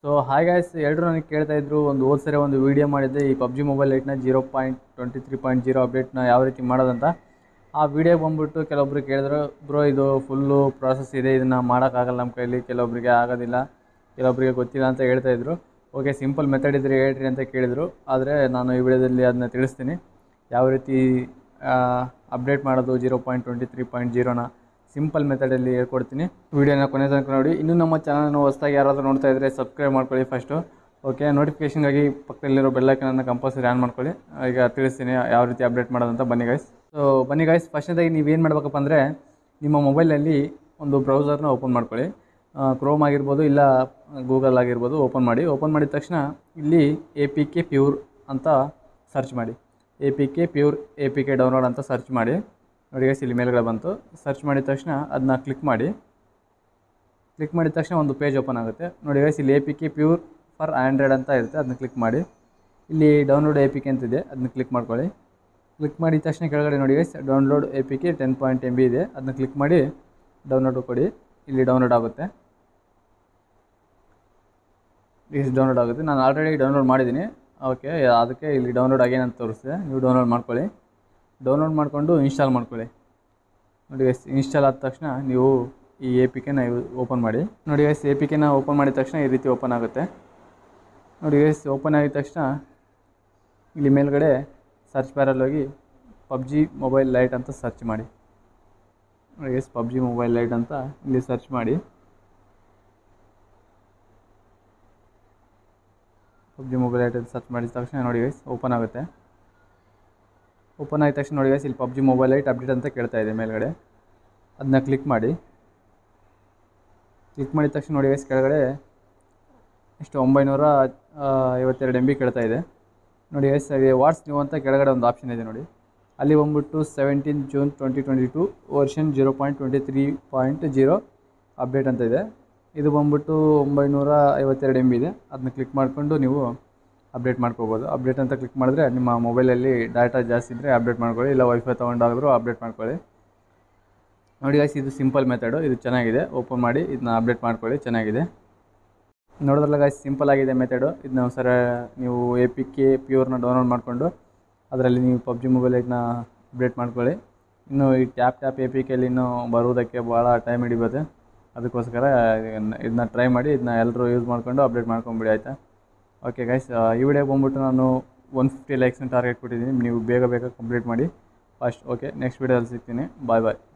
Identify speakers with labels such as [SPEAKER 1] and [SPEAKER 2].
[SPEAKER 1] so hi guys ಎಲ್ಲರೂ ನನಗೆ ಕೇಳ್ತಾ ಇದ್ರು ಒಂದು ಹೋದ ಸರಿ ಒಂದು ವೀಡಿಯೋ ಮಾಡಿದ್ದೆ ಈ ಪಬ್ಜಿ ಮೊಬೈಲ್ ಲೈಟ್ನ zero point twenty three point zero ಅಪ್ಡೇಟ್ನ ಯಾವ ರೀತಿ ಮಾಡೋದಂತ ಆ ವಿಡಿಯೋ ಬಂದ್ಬಿಟ್ಟು ಕೆಲವೊಬ್ರು ಕೇಳಿದ್ರು ಬ್ರೋ ಇದು ಫುಲ್ಲು ಪ್ರಾಸೆಸ್ ಇದೆ ಇದನ್ನು ಮಾಡೋಕ್ಕಾಗಲ್ಲ ನಮ್ಮ ಕೈಲಿ ಕೆಲವೊಬ್ಬರಿಗೆ ಆಗೋದಿಲ್ಲ ಕೆಲವೊಬ್ಬರಿಗೆ ಗೊತ್ತಿಲ್ಲ ಅಂತ ಹೇಳ್ತಾ ಇದ್ರು ಓಕೆ ಸಿಂಪಲ್ ಮೆಥಡ್ ಇದ್ರೆ ಹೇಳ್ರಿ ಅಂತ ಕೇಳಿದರು ಆದರೆ ನಾನು ಈ ವಿಡಿಯೋದಲ್ಲಿ ಅದನ್ನ ತಿಳಿಸ್ತೀನಿ ಯಾವ ರೀತಿ ಅಪ್ಡೇಟ್ ಮಾಡೋದು zero point twenty three point ಜೀರೋನ ಸಿಂಪಲ್ ಮೆಥಡಲ್ಲಿ ಹೇಳ್ಕೊಡ್ತೀನಿ ವೀಡಿಯೋನ ಕೊನೆ ತನಕ ನೋಡಿ ಇನ್ನೂ ನಮ್ಮ ಚಾನಲ್ನ ಹೊಸದಾಗಿ ಯಾರಾದರೂ ನೋಡ್ತಾ ಇದ್ದರೆ ಸಬ್ಸ್ಕ್ರೈಬ್ ಮಾಡ್ಕೊಳ್ಳಿ ಫಸ್ಟು ಓಕೆ ನೋಟಿಫಿಕೇಷನ್ಗಾಗಿ ಪಕ್ಕದಲ್ಲಿರೋ ಬೆಲ್ಲೈಕನನ್ನು ಕಂಪಲ್ಸರಿ ಆನ್ ಮಾಡ್ಕೊಳ್ಳಿ ಈಗ ತಿಳಿಸ್ತೀನಿ ಯಾವ ರೀತಿ ಅಪ್ಡೇಟ್ ಮಾಡೋದಂತ ಬನ್ನಿ ಗೈಸ್ ಸೊ ಬನ್ನಿ ಗೈಸ್ ಫಸ್ಟ್ನೇದಾಗಿ ನೀವೇನು ಮಾಡ್ಬೇಕಪ್ಪ ಅಂದರೆ ನಿಮ್ಮ ಮೊಬೈಲಲ್ಲಿ ಒಂದು ಬ್ರೌಸರ್ನ ಓಪನ್ ಮಾಡ್ಕೊಳ್ಳಿ ಕ್ರೋಮ್ ಆಗಿರ್ಬೋದು ಇಲ್ಲ ಗೂಗಲ್ ಆಗಿರ್ಬೋದು ಓಪನ್ ಮಾಡಿ ಓಪನ್ ಮಾಡಿದ ತಕ್ಷಣ ಇಲ್ಲಿ ಎ ಪಿ ಕೆ ಪ್ಯೂರ್ ಅಂತ ಸರ್ಚ್ ಮಾಡಿ A P K pure A P K download ಅಂತ ಸರ್ಚ್ ಮಾಡಿ ನೋಡಿ ಗೈಸ್ ಇಲ್ಲಿ ಮೇಲ್ಗಡೆ ಬಂತು ಸರ್ಚ್ ಮಾಡಿದ ತಕ್ಷಣ ಅದನ್ನ ಕ್ಲಿಕ್ ಮಾಡಿ ಕ್ಲಿಕ್ ಮಾಡಿದ ತಕ್ಷಣ ಒಂದು ಪೇಜ್ ಓಪನ್ ಆಗುತ್ತೆ ನೋಡಿ ಗೈಸ್ ಇಲ್ಲಿ A P K pure for Android ಅಂತ ಇರುತ್ತೆ ಅದನ್ನ ಕ್ಲಿಕ್ ಮಾಡಿ ಇಲ್ಲಿ ಡೌನ್ಲೋಡ್ ಎ ಪಿ ಕೆ ಅಂತಿದೆ ಅದನ್ನ ಕ್ಲಿಕ್ ಮಾಡ್ಕೊಳ್ಳಿ ಕ್ಲಿಕ್ ಮಾಡಿದ ತಕ್ಷಣ ಕೆಳಗಡೆ ನೋಡಿ guys download A P K ten point M B ಇದೆ ಅದನ್ನ ಕ್ಲಿಕ್ ಮಾಡಿ ಡೌನ್ಲೋಡ್ ಕೊಡಿ ಇಲ್ಲಿ ಡೌನ್ಲೋಡ್ ಆಗುತ್ತೆ ಇಷ್ಟು ಡೌನ್ಲೋಡ್ ಆಗುತ್ತೆ ನಾನು ಆಲ್ರೆಡಿ ಡೌನ್ಲೋಡ್ ಮಾಡಿದ್ದೀನಿ ಓಕೆ ಅದಕ್ಕೆ ಇಲ್ಲಿ ಡೌನ್ಲೋಡ್ ಆಗೇನು ಅಂತ ತೋರಿಸ್ತೆ ನೀವು ಡೌನ್ಲೋಡ್ ಮಾಡ್ಕೊಳ್ಳಿ ಡೌನ್ಲೋಡ್ ಮಾಡಿಕೊಂಡು ಇನ್ಸ್ಟಾಲ್ ಮಾಡ್ಕೊಳ್ಳಿ ನೋಡಿ ಎಸ್ ಇನ್ಸ್ಟಾಲ್ ಆದ ತಕ್ಷಣ ನೀವು ಈ ಎ ಪಿ ಕೆನ ಓಪನ್ ಮಾಡಿ ನೋಡಿ ಎಸ್ ಎ ಪಿ ಕೆನ ಓಪನ್ ಮಾಡಿದ ತಕ್ಷಣ ಈ ರೀತಿ ಓಪನ್ ಆಗುತ್ತೆ ನೋಡಿ ಎಸ್ ಓಪನ್ ಆಗಿದ ತಕ್ಷಣ ಇಲ್ಲಿ ಮೇಲ್ಗಡೆ ಸರ್ಚ್ ಬ್ಯಾರಲ್ಲಿ ಹೋಗಿ ಪಬ್ಜಿ ಮೊಬೈಲ್ ಲೈಟ್ ಅಂತ ಸರ್ಚ್ ಮಾಡಿ ನೋಡಿ ಎಸ್ ಪಬ್ಜಿ ಮೊಬೈಲ್ ಲೈಟ್ ಅಂತ ಇಲ್ಲಿ ಸರ್ಚ್ ಮಾಡಿ ಪಬ್ಜಿ ಮೊಬೈಲ್ ಲೈಟ್ ಅಂತ ಸರ್ಚ್ ಮಾಡಿದ ತಕ್ಷಣ ನೋಡಿ ಗೈಸ್ ಓಪನ್ ಆಗುತ್ತೆ ಓಪನ್ ಆಗಿದ ತಕ್ಷಣ ನೋಡಿ ಗೈಸ್ ಇಲ್ಲಿ ಪಬ್ಜಿ ಮೊಬೈಲ್ ಲೈಟ್ ಅಪ್ಡೇಟ್ ಅಂತ ಕೇಳ್ತಾ ಇದೆ ಮೇಲ್ಗಡೆ ಅದನ್ನ ಕ್ಲಿಕ್ ಮಾಡಿ ಕ್ಲಿಕ್ ಮಾಡಿದ ತಕ್ಷಣ ನೋಡಿ ಗೈಸ್ ಕೆಳಗಡೆ ಎಷ್ಟು ಒಂಬೈನೂರ ಆ, ಐವತ್ತೆರಡು ಎಮ್ ಬಿ ಕೇಳ್ತಾ ಇದೆ ನೋಡಿ ಗೈಸ್ ವಾಟ್ಸ್ ನ್ಯೂ ಅಂತ ಕೆಳಗಡೆ ಒಂದು ಆಪ್ಷನ್ ಇದೆ ನೋಡಿ ಅಲ್ಲಿ ಬಂದ್ಬಿಟ್ಟು seventeen June twenty twenty two version zero point twenty three point zero update ಅಂತ ಇದೆ ಇದು ಬಂದ್ಬಿಟ್ಟು ಒಂಬೈನೂರ ಐವತ್ತೆರಡು ಎಮ್ ಬಿ ಇದೆ ಅದನ್ನ ಕ್ಲಿಕ್ ಮಾಡಿಕೊಂಡು ನೀವು ಅಪ್ಡೇಟ್ ಮಾಡ್ಕೋಬೋದು ಅಪ್ಡೇಟ್ ಅಂತ ಕ್ಲಿಕ್ ಮಾಡಿದ್ರೆ ನಿಮ್ಮ ಮೊಬೈಲಲ್ಲಿ ಡಾಟಾ ಜಾಸ್ತಿ ಇದ್ದರೆ ಅಪ್ಡೇಟ್ ಮಾಡ್ಕೊಳ್ಳಿ ಇಲ್ಲ ವೈಫೈ ತೊಗೊಂಡಾದರೂ ಅಪ್ಡೇಟ್ ಮಾಡ್ಕೊಳ್ಳಿ ನೋಡಿ ಗಾಯ್ಸ್ ಇದು ಸಿಂಪಲ್ ಮೆಥಡು ಇದು ಚೆನ್ನಾಗಿದೆ ಓಪನ್ ಮಾಡಿ ಇದನ್ನ ಅಪ್ಡೇಟ್ ಮಾಡ್ಕೊಳ್ಳಿ ಚೆನ್ನಾಗಿದೆ ನೋಡಿದ್ರಲ್ಲ ಗಾಯ್ಸ್ ಸಿಂಪಲ್ ಆಗಿದೆ ಮೆಥಡು ಇದನ್ನ ಸರ ನೀವು ಎ ಪಿ ಕೆ ಪ್ಯೂರ್ನ ಡೌನ್ಲೋಡ್ ಮಾಡಿಕೊಂಡು ಅದರಲ್ಲಿ ನೀವು ಪಬ್ಜಿ ಮೊಬೈಲ್ ಇದನ್ನ ಅಪ್ಡೇಟ್ ಮಾಡ್ಕೊಳ್ಳಿ ಇನ್ನು ಈ ಟ್ಯಾಪ್ ಟ್ಯಾಪ್ ಎ ಪಿ ಕೆಲಿ ಇನ್ನೂ ಬರುವುದಕ್ಕೆ ಭಾಳ ಟೈಮ್ ಹಿಡಿಬೋದು ಅದಕ್ಕೋಸ್ಕರ ಇದನ್ನ ಇದನ್ನ ಟ್ರೈ ಮಾಡಿ ಇದನ್ನ ಎಲ್ಲರೂ ಯೂಸ್ ಮಾಡ್ಕೊಂಡು ಅಪ್ಡೇಟ್ ಮಾಡ್ಕೊಂಬಿಡಿ ಆಯಿತಾ ಓಕೆ ಗೈಸ್ ಈ ವಿಡಿಯೋ ಬಂದ್ಬಿಟ್ಟು ನಾನು ಒನ್ ಫಿಫ್ಟಿ ಲೈಕ್ಸ್ನ ಟಾರ್ಗೆಟ್ ಕೊಟ್ಟಿದ್ದೀನಿ ನೀವು ಬೇಗ ಬೇಗ ಕಂಪ್ಲೀಟ್ ಮಾಡಿ ಫಸ್ಟ್ ಓಕೆ ನೆಕ್ಸ್ಟ್ ವಿಡಿಯೋದಲ್ಲಿ ಸಿಗ್ತೀನಿ ಬಾಯ್ ಬಾಯ್